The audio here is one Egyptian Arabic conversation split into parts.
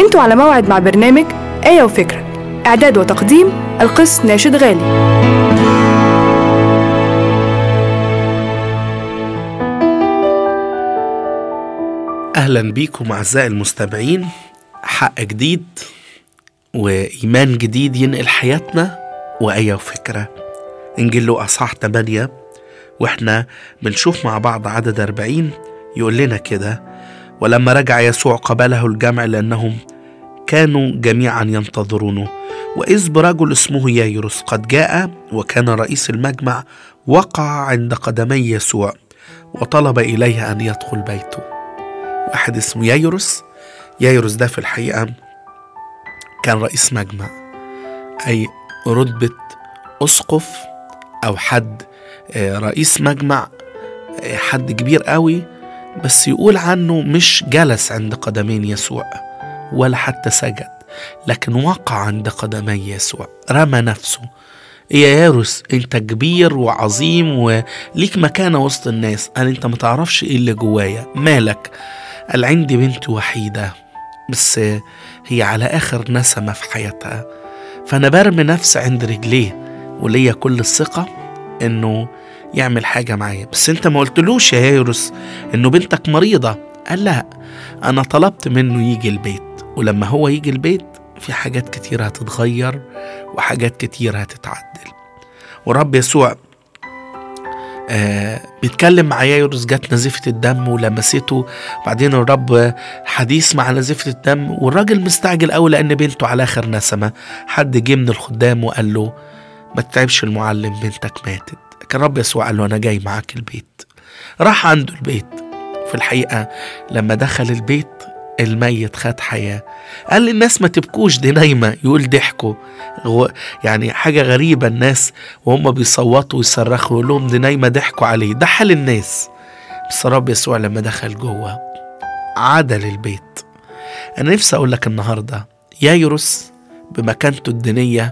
انتوا على موعد مع برنامج آية وفكرة إعداد وتقديم القس ناشد غالي أهلا بيكم أعزائي المستمعين حق جديد وإيمان جديد ينقل حياتنا وآية وفكرة إنجيل له أصحاح 8 وإحنا بنشوف مع بعض عدد 40 يقول لنا كده ولما رجع يسوع قبله الجمع لأنهم كانوا جميعا ينتظرونه وإذ برجل اسمه يايروس قد جاء وكان رئيس المجمع وقع عند قدمي يسوع وطلب إليه أن يدخل بيته واحد اسمه يايروس يايروس ده في الحقيقة كان رئيس مجمع أي رتبة أسقف أو حد آه، رئيس مجمع آه، حد كبير قوي بس يقول عنه مش جلس عند قدمين يسوع ولا حتى سجد لكن وقع عند قدمي يسوع رمى نفسه إيه يا ياروس انت كبير وعظيم وليك مكانة وسط الناس قال انت متعرفش ايه اللي جوايا مالك قال عندي بنت وحيدة بس هي على آخر نسمة في حياتها فأنا برمي نفسي عند رجليه وليا كل الثقة إنه يعمل حاجة معايا بس أنت ما قلتلوش يا يايروس إنه بنتك مريضة قال لا أنا طلبت منه يجي البيت ولما هو يجي البيت في حاجات كتير هتتغير وحاجات كتير هتتعدل ورب يسوع آه بيتكلم مع يايروس جت نزيفة الدم ولمسته بعدين الرب حديث مع نزيفة الدم والراجل مستعجل قوي لأن بنته على آخر نسمة حد جه من الخدام وقال له ما تتعبش المعلم بنتك ماتت كان رب يسوع قال له أنا جاي معاك البيت راح عنده البيت في الحقيقة لما دخل البيت الميت خد حياة قال للناس ما تبكوش دي نايمة يقول ضحكوا غو- يعني حاجة غريبة الناس وهم بيصوتوا ويصرخوا يقول لهم دي نايمة ضحكوا عليه ده حال الناس بس رب يسوع لما دخل جوه عدل البيت أنا نفسي أقول لك النهاردة يايروس بمكانته الدينية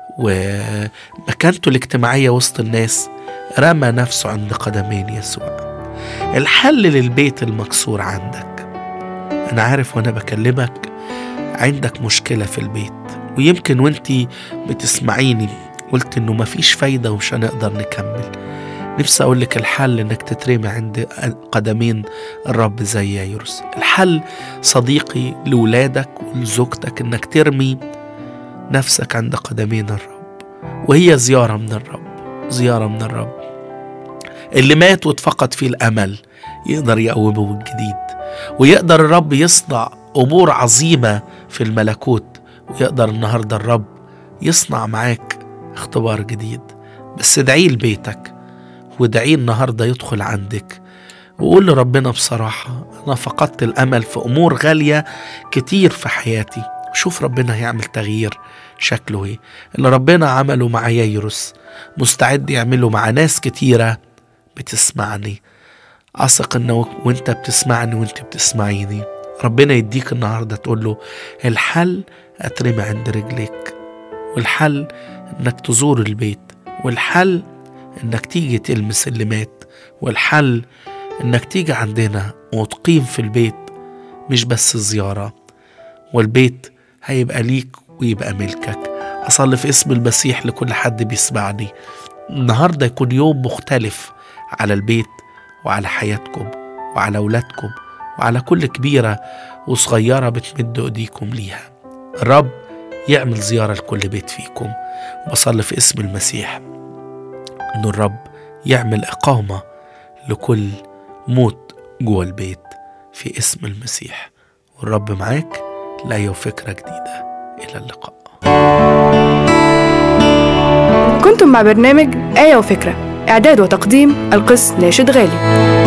ومكانته الاجتماعية وسط الناس رمى نفسه عند قدمين يسوع الحل للبيت المكسور عندك أنا عارف وأنا بكلمك عندك مشكلة في البيت ويمكن وانتي بتسمعيني قلت إنه مفيش فايدة ومش هنقدر نكمل نفسي أقول لك الحل إنك تترمي عند قدمين الرب زي يايروس الحل صديقي لولادك ولزوجتك إنك ترمي نفسك عند قدمين الرب وهي زيارة من الرب زيارة من الرب اللي مات واتفقد فيه الأمل يقدر يقومه من جديد ويقدر الرب يصنع أمور عظيمة في الملكوت ويقدر النهاردة الرب يصنع معاك اختبار جديد بس ادعيه لبيتك وادعيه النهاردة يدخل عندك وقول لربنا بصراحة أنا فقدت الأمل في أمور غالية كتير في حياتي وشوف ربنا هيعمل تغيير شكله ايه اللي ربنا عمله مع ييروس مستعد يعمله مع ناس كتيرة بتسمعني أثق إنه وأنت بتسمعني وأنت بتسمعيني ربنا يديك النهاردة تقول له الحل أترمي عند رجليك والحل إنك تزور البيت والحل إنك تيجي تلمس اللي مات والحل إنك تيجي عندنا وتقيم في البيت مش بس زيارة والبيت هيبقى ليك ويبقى ملكك أصلي في اسم المسيح لكل حد بيسمعني النهاردة يكون يوم مختلف على البيت وعلى حياتكم وعلى أولادكم وعلى كل كبيرة وصغيرة بتمدوا إيديكم ليها الرب يعمل زيارة لكل بيت فيكم وبصلي في اسم المسيح إن الرب يعمل إقامة لكل موت جوه البيت في اسم المسيح والرب معاك لآية وفكرة جديدة إلى اللقاء كنتم مع برنامج آية وفكرة إعداد وتقديم القس ناشد غالي